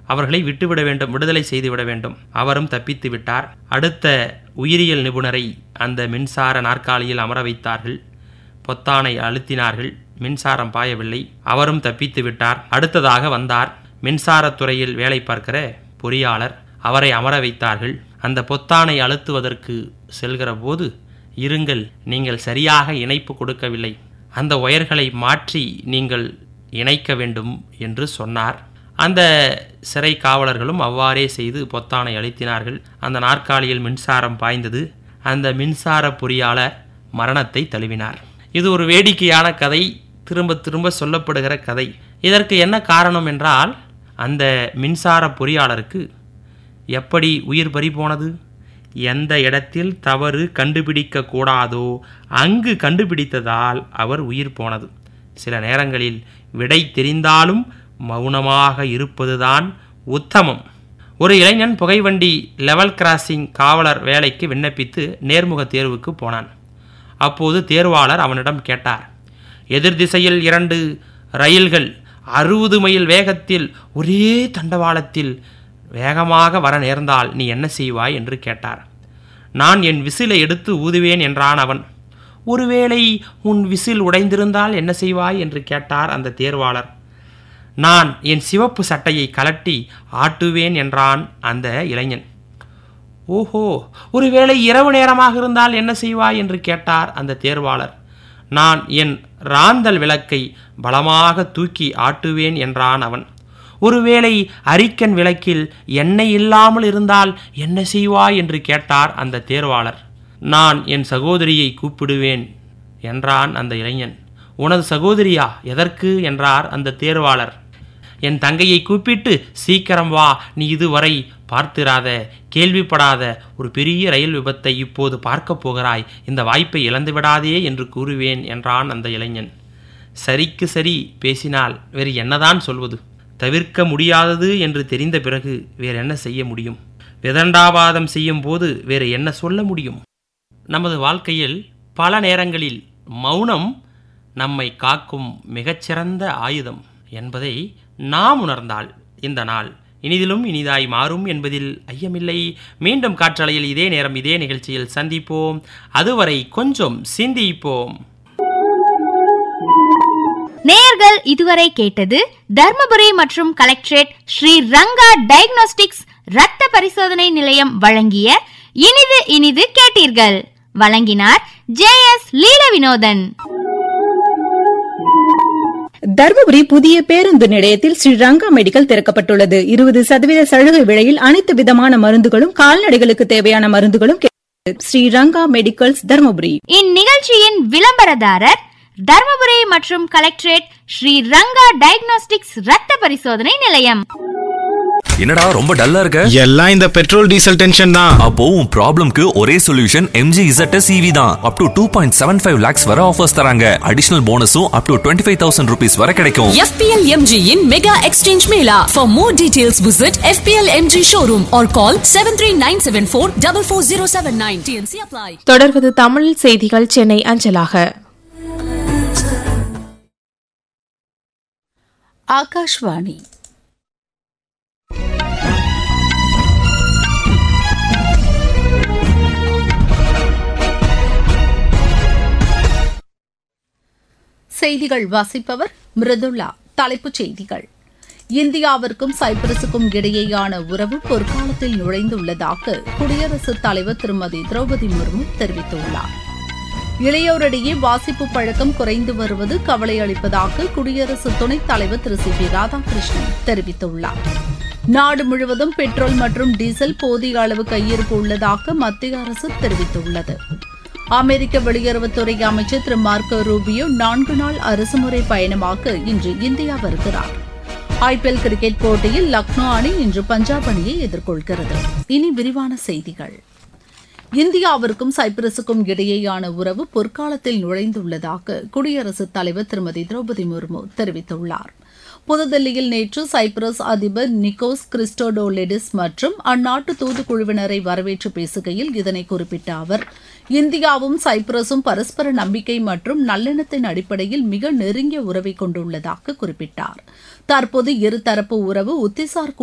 அவர்களை விட்டுவிட வேண்டும் விடுதலை செய்துவிட வேண்டும் அவரும் தப்பித்து விட்டார் அடுத்த உயிரியல் நிபுணரை அந்த மின்சார நாற்காலியில் அமர வைத்தார்கள் பொத்தானை அழுத்தினார்கள் மின்சாரம் பாயவில்லை அவரும் தப்பித்து விட்டார் அடுத்ததாக வந்தார் மின்சாரத்துறையில் வேலை பார்க்கிற பொறியாளர் அவரை அமர வைத்தார்கள் அந்த பொத்தானை அழுத்துவதற்கு செல்கிற போது இருங்கள் நீங்கள் சரியாக இணைப்பு கொடுக்கவில்லை அந்த ஒயர்களை மாற்றி நீங்கள் இணைக்க வேண்டும் என்று சொன்னார் அந்த சிறை காவலர்களும் அவ்வாறே செய்து பொத்தானை அழுத்தினார்கள் அந்த நாற்காலியில் மின்சாரம் பாய்ந்தது அந்த மின்சார பொறியாளர் மரணத்தை தழுவினார் இது ஒரு வேடிக்கையான கதை திரும்ப திரும்ப சொல்லப்படுகிற கதை இதற்கு என்ன காரணம் என்றால் அந்த மின்சார பொறியாளருக்கு எப்படி உயிர் பறி போனது எந்த இடத்தில் தவறு கண்டுபிடிக்க கூடாதோ அங்கு கண்டுபிடித்ததால் அவர் உயிர் போனது சில நேரங்களில் விடை தெரிந்தாலும் மௌனமாக இருப்பதுதான் உத்தமம் ஒரு இளைஞன் புகைவண்டி லெவல் கிராசிங் காவலர் வேலைக்கு விண்ணப்பித்து நேர்முக தேர்வுக்கு போனான் அப்போது தேர்வாளர் அவனிடம் கேட்டார் எதிர் திசையில் இரண்டு ரயில்கள் அறுபது மைல் வேகத்தில் ஒரே தண்டவாளத்தில் வேகமாக வர நேர்ந்தால் நீ என்ன செய்வாய் என்று கேட்டார் நான் என் விசிலை எடுத்து ஊதுவேன் என்றான் அவன் ஒருவேளை உன் விசில் உடைந்திருந்தால் என்ன செய்வாய் என்று கேட்டார் அந்த தேர்வாளர் நான் என் சிவப்பு சட்டையை கலட்டி ஆட்டுவேன் என்றான் அந்த இளைஞன் ஓஹோ ஒருவேளை இரவு நேரமாக இருந்தால் என்ன செய்வாய் என்று கேட்டார் அந்த தேர்வாளர் நான் என் ராந்தல் விளக்கை பலமாக தூக்கி ஆட்டுவேன் என்றான் அவன் ஒருவேளை அரிக்கன் விளக்கில் எண்ணெய் இல்லாமல் இருந்தால் என்ன செய்வாய் என்று கேட்டார் அந்த தேர்வாளர் நான் என் சகோதரியை கூப்பிடுவேன் என்றான் அந்த இளைஞன் உனது சகோதரியா எதற்கு என்றார் அந்த தேர்வாளர் என் தங்கையை கூப்பிட்டு சீக்கிரம் வா நீ இதுவரை பார்த்திராத கேள்விப்படாத ஒரு பெரிய ரயில் விபத்தை இப்போது பார்க்கப் போகிறாய் இந்த வாய்ப்பை இழந்து விடாதே என்று கூறுவேன் என்றான் அந்த இளைஞன் சரிக்கு சரி பேசினால் வேறு என்னதான் சொல்வது தவிர்க்க முடியாதது என்று தெரிந்த பிறகு வேறு என்ன செய்ய முடியும் விதண்டாவாதம் செய்யும் போது வேறு என்ன சொல்ல முடியும் நமது வாழ்க்கையில் பல நேரங்களில் மௌனம் நம்மை காக்கும் மிகச்சிறந்த ஆயுதம் என்பதை நாம் உணர்ந்தால் இந்த நாள் இனிதிலும் இனிதாய் மாறும் என்பதில் ஐயமில்லை மீண்டும் காற்றலையில் இதே நேரம் இதே நிகழ்ச்சியில் சந்திப்போம் அதுவரை கொஞ்சம் சிந்திப்போம் நேயர்கள் இதுவரை கேட்டது தர்மபுரி மற்றும் கலெக்டரேட் ஸ்ரீ ரங்கா டயக்னோஸ்டிக்ஸ் இரத்த பரிசோதனை நிலையம் வழங்கிய இனிது இனிது கேட்டீர்கள் வழங்கினார் ஜே எஸ் லீல வினோதன் தர்மபுரி புதிய பேருந்து நிலையத்தில் ஸ்ரீ ரங்கா மெடிக்கல் திறக்கப்பட்டுள்ளது இருபது சதவீத சலுகை விலையில் அனைத்து விதமான மருந்துகளும் கால்நடைகளுக்கு தேவையான மருந்துகளும் கிடைக்கிறது. ஸ்ரீ ரங்கா மெடிக்கல்ஸ் தர்மபுரி இந்நிகழ்ச்சியின் விளம்பரதாரர் தர்மபுரி மற்றும் கலெக்டரேட் ஸ்ரீ ரங்கா டயக்னோஸ்டிக்ஸ் இரத்த பரிசோதனை நிலையம் என்னடா ரொம்ப டல்லா இருக்க எல்லாம் இந்த பெட்ரோல் டீசல் டென்ஷன் தான் அப்போ உன் ப்ராப்ளம்க்கு ஒரே சொல்யூஷன் எம்ஜி இசட் சிவி தான் up to two point seven five lakhs வர ஆஃபர்ஸ் தராங்க அடிஷனல் போனஸும் up to twenty five thousand rupees வரை கிடைக்கும் FPL MG in Mega Exchange Mela. For more details, visit FPL MG showroom or call 73974 44079. TNC apply. தொடர்வது தமிழ் செய்திகள் சென்னை அஞ்சலாக ஆகாஷ்வாணி செய்திகள் வாசிப்பவர் மிருதுளா தலைப்புச் செய்திகள் இந்தியாவிற்கும் சைப்ரஸுக்கும் இடையேயான உறவு பொற்காலத்தில் நுழைந்துள்ளதாக குடியரசுத் தலைவர் திருமதி திரௌபதி முர்மு தெரிவித்துள்ளார் இளையோரிடையே வாசிப்பு பழக்கம் குறைந்து வருவது கவலை அளிப்பதாக குடியரசு துணைத் தலைவர் திரு சி பி ராதாகிருஷ்ணன் தெரிவித்துள்ளார் நாடு முழுவதும் பெட்ரோல் மற்றும் டீசல் போதிய அளவு கையிருப்பு உள்ளதாக மத்திய அரசு தெரிவித்துள்ளது அமெரிக்க வெளியுறவுத்துறை அமைச்சர் திரு மார்க்கோ ரூபியோ நான்கு நாள் அரசுமுறை பயணமாக இன்று இந்தியா வருகிறார் ஐபிஎல் கிரிக்கெட் போட்டியில் லக்னோ அணி இன்று பஞ்சாப் அணியை எதிர்கொள்கிறது இனி விரிவான செய்திகள் இந்தியாவிற்கும் சைப்ரஸுக்கும் இடையேயான உறவு பொற்காலத்தில் நுழைந்துள்ளதாக குடியரசுத் தலைவர் திருமதி திரௌபதி முர்மு தெரிவித்துள்ளார் புதுதில்லியில் நேற்று சைப்ரஸ் அதிபர் நிக்கோஸ் கிறிஸ்டோடோலிடிஸ் மற்றும் அந்நாட்டு தூதுக்குழுவினரை வரவேற்று பேசுகையில் இதனை குறிப்பிட்ட அவர் இந்தியாவும் சைப்ரஸும் பரஸ்பர நம்பிக்கை மற்றும் நல்லெண்ணத்தின் அடிப்படையில் மிக நெருங்கிய உறவை கொண்டுள்ளதாக குறிப்பிட்டார் தற்போது இருதரப்பு உறவு உத்திசார்